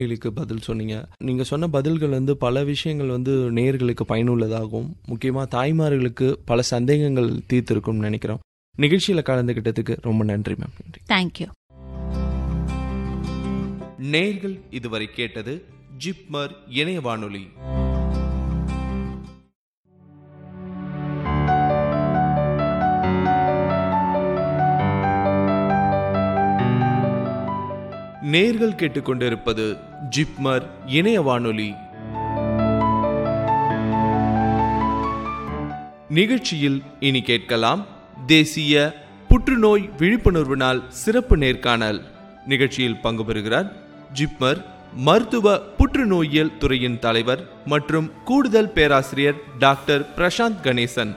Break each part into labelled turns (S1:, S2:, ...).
S1: கேள்விக்கு பதில் சொன்னீங்க நீங்க சொன்ன பதில்கள் வந்து பல விஷயங்கள் வந்து நேயர்களுக்கு பயனுள்ளதாகவும் முக்கியமா தாய்மார்களுக்கு பல சந்தேகங்கள் தீர்த்திருக்கும்னு நினைக்கிறோம் நிகழ்ச்சியில கலந்துகிட்டதுக்கு ரொம்ப நன்றி மேம் நன்றி
S2: தேங்க்யூ
S1: நேர்கள் இதுவரை கேட்டது ஜிப்மர் இணைய வானொலி நேர்கள் கேட்டுக்கொண்டிருப்பது ஜிப்மர் இணைய வானொலி நிகழ்ச்சியில் இனி கேட்கலாம் தேசிய புற்றுநோய் விழிப்புணர்வு நாள் சிறப்பு நேர்காணல் நிகழ்ச்சியில் பங்கு பெறுகிறார் ஜிப்மர் மருத்துவ புற்றுநோயியல் துறையின் தலைவர் மற்றும் கூடுதல் பேராசிரியர் டாக்டர் பிரசாந்த் கணேசன்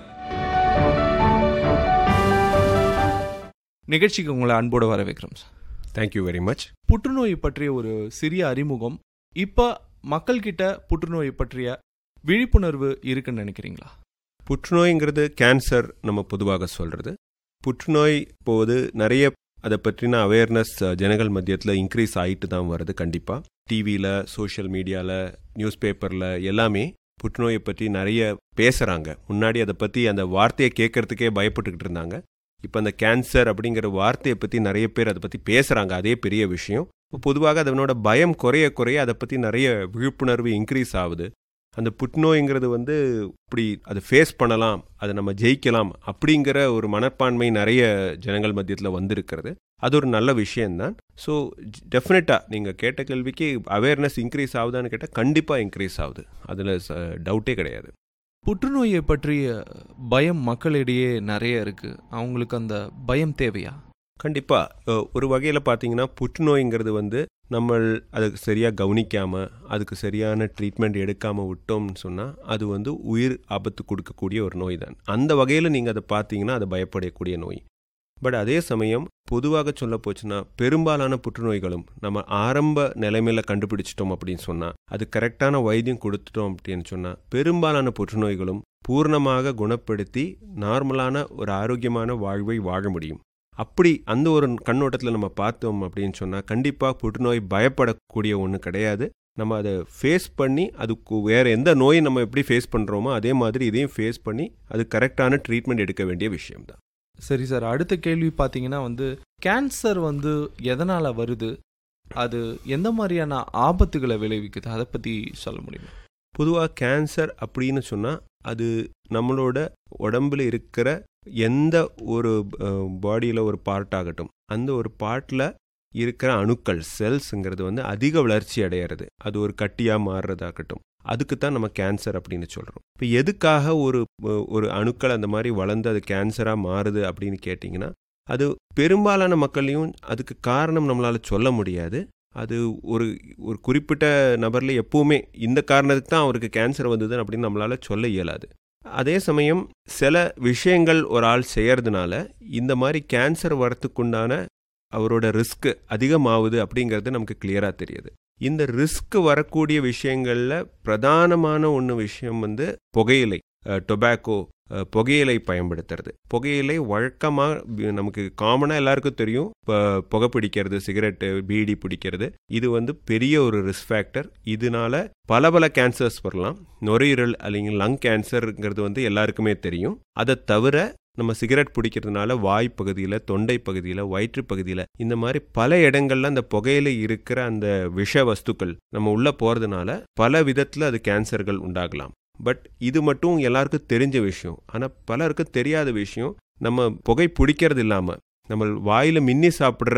S1: நிகழ்ச்சிக்கு உங்களை அன்போடு வரவேற்கிறோம் சார்
S3: தேங்க்யூ வெரி மச்
S1: புற்றுநோய் பற்றிய ஒரு சிறிய அறிமுகம் இப்போ மக்கள்கிட்ட புற்றுநோய் பற்றிய விழிப்புணர்வு இருக்குன்னு நினைக்கிறீங்களா
S3: புற்றுநோய்ங்கிறது கேன்சர் நம்ம பொதுவாக சொல்கிறது புற்றுநோய் போது நிறைய அதை பற்றின அவேர்னஸ் ஜனங்கள் மத்தியத்தில் இன்க்ரீஸ் ஆகிட்டு தான் வருது கண்டிப்பாக டிவியில் சோஷியல் மீடியாவில் நியூஸ் பேப்பரில் எல்லாமே புற்றுநோயை பற்றி நிறைய பேசுகிறாங்க முன்னாடி அதை பற்றி அந்த வார்த்தையை கேட்கறதுக்கே பயப்பட்டுக்கிட்டு இருந்தாங்க இப்போ அந்த கேன்சர் அப்படிங்கிற வார்த்தையை பற்றி நிறைய பேர் அதை பற்றி பேசுகிறாங்க அதே பெரிய விஷயம் பொதுவாக அதனோட பயம் குறைய குறைய அதை பற்றி நிறைய விழிப்புணர்வு இன்க்ரீஸ் ஆகுது அந்த புற்றுநோய்ங்கிறது வந்து இப்படி அதை ஃபேஸ் பண்ணலாம் அதை நம்ம ஜெயிக்கலாம் அப்படிங்கிற ஒரு மனப்பான்மை நிறைய ஜனங்கள் மத்தியத்தில் வந்திருக்கிறது அது ஒரு நல்ல விஷயம்தான் ஸோ டெஃபினட்டாக நீங்கள் கேட்ட கேள்விக்கு அவேர்னஸ் இன்க்ரீஸ் ஆகுதான்னு கேட்டால் கண்டிப்பாக இன்க்ரீஸ் ஆகுது அதில் டவுட்டே கிடையாது
S1: புற்றுநோயை பற்றிய பயம் மக்களிடையே நிறைய இருக்கு அவங்களுக்கு அந்த பயம் தேவையா
S3: கண்டிப்பாக ஒரு வகையில் பார்த்தீங்கன்னா புற்றுநோய்ங்கிறது வந்து நம்ம அதுக்கு சரியாக கவனிக்காமல் அதுக்கு சரியான ட்ரீட்மெண்ட் எடுக்காமல் விட்டோம்னு சொன்னால் அது வந்து உயிர் ஆபத்து கொடுக்கக்கூடிய ஒரு நோய் தான் அந்த வகையில் நீங்கள் அதை பார்த்தீங்கன்னா அது பயப்படக்கூடிய நோய் பட் அதே சமயம் பொதுவாக சொல்ல போச்சுன்னா பெரும்பாலான புற்றுநோய்களும் நம்ம ஆரம்ப நிலைமையில் கண்டுபிடிச்சிட்டோம் அப்படின்னு சொன்னால் அது கரெக்டான வைத்தியம் கொடுத்துட்டோம் அப்படின்னு சொன்னால் பெரும்பாலான புற்றுநோய்களும் பூர்ணமாக குணப்படுத்தி நார்மலான ஒரு ஆரோக்கியமான வாழ்வை வாழ முடியும் அப்படி அந்த ஒரு கண்ணோட்டத்தில் நம்ம பார்த்தோம் அப்படின்னு சொன்னால் கண்டிப்பாக புற்றுநோய் பயப்படக்கூடிய ஒன்று கிடையாது நம்ம அதை ஃபேஸ் பண்ணி அதுக்கு வேறு எந்த நோயை நம்ம எப்படி ஃபேஸ் பண்ணுறோமோ அதே மாதிரி இதையும் ஃபேஸ் பண்ணி அது கரெக்டான ட்ரீட்மெண்ட் எடுக்க வேண்டிய விஷயம்தான்
S1: சரி சார் அடுத்த கேள்வி பார்த்தீங்கன்னா வந்து கேன்சர் வந்து எதனால் வருது அது எந்த மாதிரியான ஆபத்துகளை விளைவிக்குது அதை பற்றி சொல்ல முடியுமா
S3: பொதுவாக கேன்சர் அப்படின்னு சொன்னால் அது நம்மளோட உடம்புல இருக்கிற எந்த ஒரு பாடியில் ஒரு பார்ட் ஆகட்டும் அந்த ஒரு பார்ட்டில் இருக்கிற அணுக்கள் செல்ஸுங்கிறது வந்து அதிக வளர்ச்சி அடையிறது அது ஒரு கட்டியாக மாறுறதாகட்டும் அதுக்கு தான் நம்ம கேன்சர் அப்படின்னு சொல்கிறோம் இப்போ எதுக்காக ஒரு ஒரு அணுக்கள் அந்த மாதிரி வளர்ந்து அது கேன்சராக மாறுது அப்படின்னு கேட்டிங்கன்னா அது பெரும்பாலான மக்களையும் அதுக்கு காரணம் நம்மளால் சொல்ல முடியாது அது ஒரு ஒரு குறிப்பிட்ட நபரில் எப்பவுமே இந்த காரணத்துக்கு தான் அவருக்கு கேன்சர் வந்தது அப்படின்னு நம்மளால் சொல்ல இயலாது அதே சமயம் சில விஷயங்கள் ஒரு ஆள் செய்யறதுனால இந்த மாதிரி கேன்சர் வரத்துக்குண்டான அவரோட ரிஸ்க் அதிகமாகுது அப்படிங்கிறது நமக்கு கிளியராக தெரியுது இந்த ரிஸ்க் வரக்கூடிய விஷயங்களில் பிரதானமான ஒன்று விஷயம் வந்து புகையிலை டொபாக்கோ புகையிலை பயன்படுத்துறது புகையிலை வழக்கமாக நமக்கு காமனாக எல்லாருக்கும் தெரியும் இப்போ புகை பிடிக்கிறது சிகரெட்டு பீடி பிடிக்கிறது இது வந்து பெரிய ஒரு ரிஸ்க் ஃபேக்டர் இதனால பல பல கேன்சர்ஸ் வரலாம் நுரையீரல் அல்லைங்க லங் கேன்சருங்கிறது வந்து எல்லாருக்குமே தெரியும் அதை தவிர நம்ம சிகரெட் பிடிக்கிறதுனால வாய் பகுதியில் தொண்டை பகுதியில் வயிற்று பகுதியில் இந்த மாதிரி பல இடங்கள்ல அந்த புகையில இருக்கிற அந்த விஷ வஸ்துக்கள் நம்ம உள்ளே போகிறதுனால பல விதத்தில் அது கேன்சர்கள் உண்டாகலாம் பட் இது மட்டும் எல்லாருக்கும் தெரிஞ்ச விஷயம் ஆனால் பலருக்கு தெரியாத விஷயம் நம்ம புகை பிடிக்கிறது இல்லாமல் நம்ம வாயில் மின்னி சாப்பிட்ற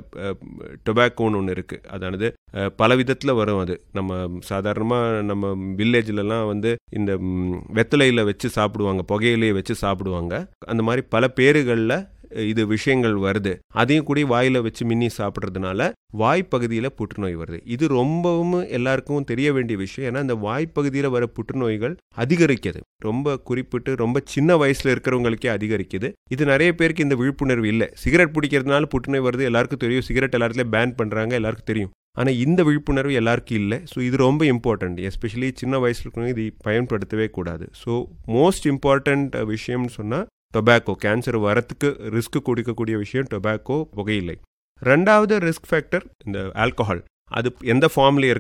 S3: டொபாக்கோன்னு ஒன்று இருக்குது அதானது பல விதத்தில் வரும் அது நம்ம சாதாரணமாக நம்ம வில்லேஜ்லலாம் வந்து இந்த வெத்தலையில் வச்சு சாப்பிடுவாங்க புகையிலையை வச்சு சாப்பிடுவாங்க அந்த மாதிரி பல பேருகளில் இது விஷயங்கள் வருது அதையும் கூட வாயில் வச்சு மின்னி சாப்பிட்றதுனால வாய்ப்பகுதியில் புற்றுநோய் வருது இது ரொம்பவும் எல்லாருக்கும் தெரிய வேண்டிய விஷயம் ஏன்னா இந்த வாய்ப்பகுதியில் வர புற்றுநோய்கள் அதிகரிக்குது ரொம்ப குறிப்பிட்டு ரொம்ப சின்ன வயசில் இருக்கிறவங்களுக்கே அதிகரிக்குது இது நிறைய பேருக்கு இந்த விழிப்புணர்வு இல்லை சிகரெட் பிடிக்கிறதுனால புற்றுநோய் வருது எல்லாருக்கும் தெரியும் சிகரெட் எல்லாத்துலேயும் பேன் பண்ணுறாங்க எல்லாருக்கும் தெரியும் ஆனால் இந்த விழிப்புணர்வு எல்லாருக்கும் இல்லை ஸோ இது ரொம்ப இம்பார்ட்டண்ட் எஸ்பெஷலி சின்ன வயசில் இருக்கிறவங்க இது பயன்படுத்தவே கூடாது ஸோ மோஸ்ட் இம்பார்ட்டண்ட் விஷயம்னு சொன்னால் டொபாக்கோ கேன்சர் வரத்துக்கு ரிஸ்க் கொடுக்கக்கூடிய விஷயம் டொபாக்கோ புகையிலை ரெண்டாவது ரிஸ்க் ஃபேக்டர் இந்த ஆல்கஹால் அது எந்த ஃபார்ம்ல